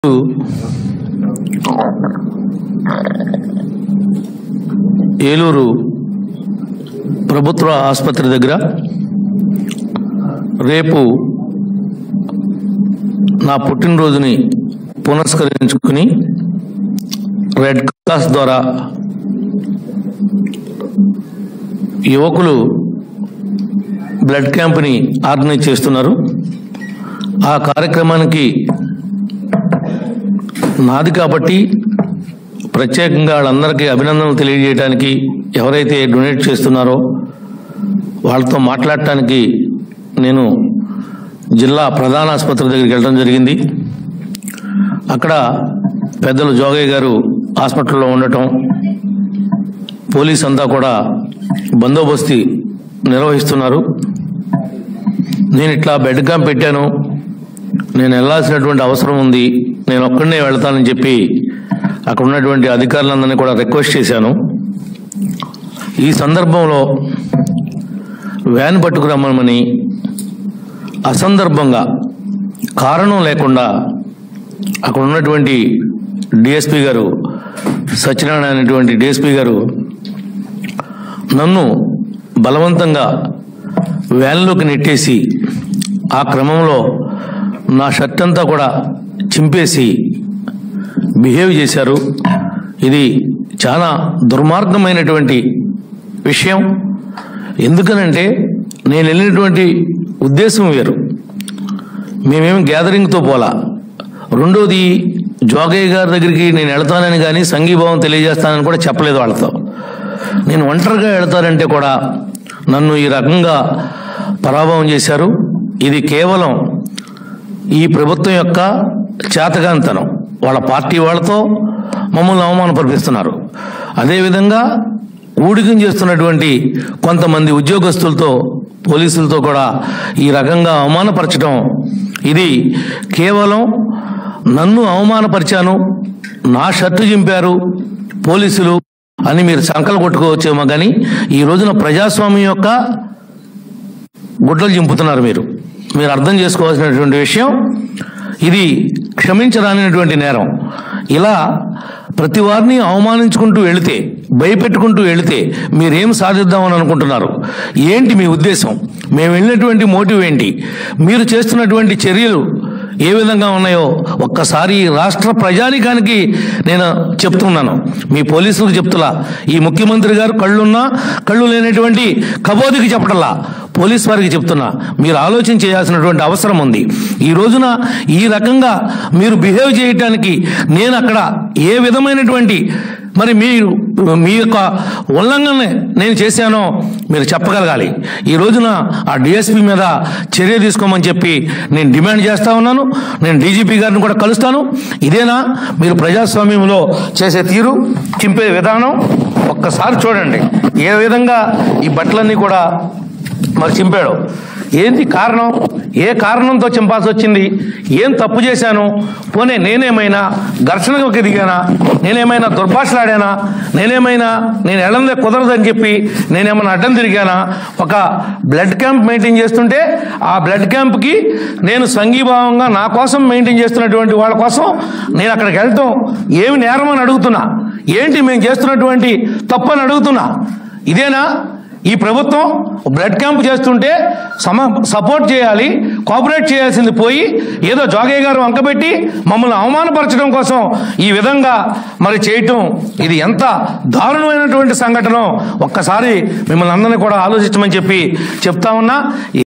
ఏలూరు ప్రభుత్వ ఆసుపత్రి దగ్గర రేపు నా పుట్టినరోజుని పునస్కరించుకుని రెడ్ క్రాస్ ద్వారా యువకులు బ్లడ్ క్యాంప్ని ఆర్గనైజ్ చేస్తున్నారు ఆ కార్యక్రమానికి నాది కాబట్టి ప్రత్యేకంగా వాళ్ళందరికీ అభినందనలు తెలియజేయడానికి ఎవరైతే డొనేట్ చేస్తున్నారో వాళ్ళతో మాట్లాడటానికి నేను జిల్లా ప్రధాన ఆసుపత్రి దగ్గరికి వెళ్ళడం జరిగింది అక్కడ పెద్దలు జోగయ్య గారు హాస్పిటల్లో ఉండటం పోలీస్ అంతా కూడా బందోబస్తు నిర్వహిస్తున్నారు నేను ఇట్లా బెడ్ క్యాంప్ పెట్టాను నేను వెళ్ళాల్సినటువంటి అవసరం ఉంది నేను ఒక్కడనే వెళ్తానని చెప్పి అక్కడ ఉన్నటువంటి అధికారులందరినీ కూడా రిక్వెస్ట్ చేశాను ఈ సందర్భంలో వ్యాన్ పట్టుకురమ్మని అసందర్భంగా కారణం లేకుండా అక్కడ ఉన్నటువంటి డిఎస్పి గారు సత్యనారాయణ అనేటువంటి డిఎస్పి గారు నన్ను బలవంతంగా వ్యాన్లోకి నెట్టేసి ఆ క్రమంలో నా షర్ట్ అంతా కూడా చింపేసి బిహేవ్ చేశారు ఇది చాలా దుర్మార్గమైనటువంటి విషయం ఎందుకనంటే నేను వెళ్ళినటువంటి ఉద్దేశం వేరు మేమేమి గ్యాదరింగ్తో పోలా రెండోది జోగయ్య గారి దగ్గరికి నేను వెళ్తానని కానీ సంఘీభావం తెలియజేస్తానని కూడా చెప్పలేదు వాళ్ళతో నేను ఒంటరిగా వెళ్తానంటే కూడా నన్ను ఈ రకంగా పరాభవం చేశారు ఇది కేవలం ఈ ప్రభుత్వం యొక్క చేతగాంతనం వాళ్ళ పార్టీ వాళ్ళతో మమ్మల్ని అవమానపరిపిస్తున్నారు అదేవిధంగా ఊడికం చేస్తున్నటువంటి కొంతమంది ఉద్యోగస్తులతో పోలీసులతో కూడా ఈ రకంగా అవమానపరచడం ఇది కేవలం నన్ను అవమానపరిచాను నా షర్టు చింపారు పోలీసులు అని మీరు సంకలు కొట్టుకోవచ్చేమో కానీ ఈ రోజున ప్రజాస్వామ్యం యొక్క గుడ్డలు చింపుతున్నారు మీరు మీరు అర్థం చేసుకోవాల్సినటువంటి విషయం ఇది క్షమించరానిటువంటి నేరం ఇలా ప్రతి వారిని అవమానించుకుంటూ వెళితే భయపెట్టుకుంటూ వెళితే మీరేం సాధిద్దామని అనుకుంటున్నారు ఏంటి మీ ఉద్దేశం మేము వెళ్ళినటువంటి మోటివ్ ఏంటి మీరు చేస్తున్నటువంటి చర్యలు ఏ విధంగా ఉన్నాయో ఒక్కసారి ఈ రాష్ట్ర ప్రజానికానికి నేను చెప్తున్నాను మీ పోలీసులకు చెప్తులా ఈ ముఖ్యమంత్రి గారు కళ్ళున్నా కళ్ళు లేనటువంటి కబోదికి చెప్పటల్లా పోలీస్ వారికి చెప్తున్నా మీరు ఆలోచన చేయాల్సినటువంటి అవసరం ఉంది ఈ రోజున ఈ రకంగా మీరు బిహేవ్ చేయటానికి నేను అక్కడ ఏ విధమైనటువంటి మరి మీరు మీ యొక్క ఉల్లంఘన నేను చేశానో మీరు చెప్పగలగాలి ఈ రోజున ఆ డిఎస్పీ మీద చర్య తీసుకోమని చెప్పి నేను డిమాండ్ చేస్తా ఉన్నాను నేను డీజీపీ గారిని కూడా కలుస్తాను ఇదేనా మీరు ప్రజాస్వామ్యంలో చేసే తీరు చింపే విధానం ఒక్కసారి చూడండి ఏ విధంగా ఈ బట్టలన్నీ కూడా మరి చింపాడు ఏంటి కారణం ఏ కారణంతో చింపాల్సి వచ్చింది ఏం తప్పు చేశాను పోనీ నేనేమైనా ఘర్షణకు దిగానా నేనేమైనా దుర్భాషలాడానా నేనేమైనా నేను ఎడందే కుదరదని చెప్పి నేనేమైనా అడ్డం తిరిగానా ఒక బ్లడ్ క్యాంప్ మెయింటైన్ చేస్తుంటే ఆ బ్లడ్ క్యాంప్కి నేను సంఘీభావంగా నా కోసం మెయింటైన్ చేస్తున్నటువంటి వాళ్ళ కోసం నేను అక్కడికి వెళ్తాం ఏమి నేరం అని అడుగుతున్నా ఏంటి మేము చేస్తున్నటువంటి తప్పు అని అడుగుతున్నా ఇదేనా ఈ ప్రభుత్వం బ్లడ్ క్యాంప్ చేస్తుంటే సమ సపోర్ట్ చేయాలి కోఆపరేట్ చేయాల్సింది పోయి ఏదో జోగయ్య గారు వంకబెట్టి మమ్మల్ని అవమానపరచడం కోసం ఈ విధంగా మరి చేయటం ఇది ఎంత దారుణమైనటువంటి సంఘటన ఒక్కసారి మిమ్మల్ని అందరినీ కూడా ఆలోచించమని చెప్పి చెప్తా ఉన్నా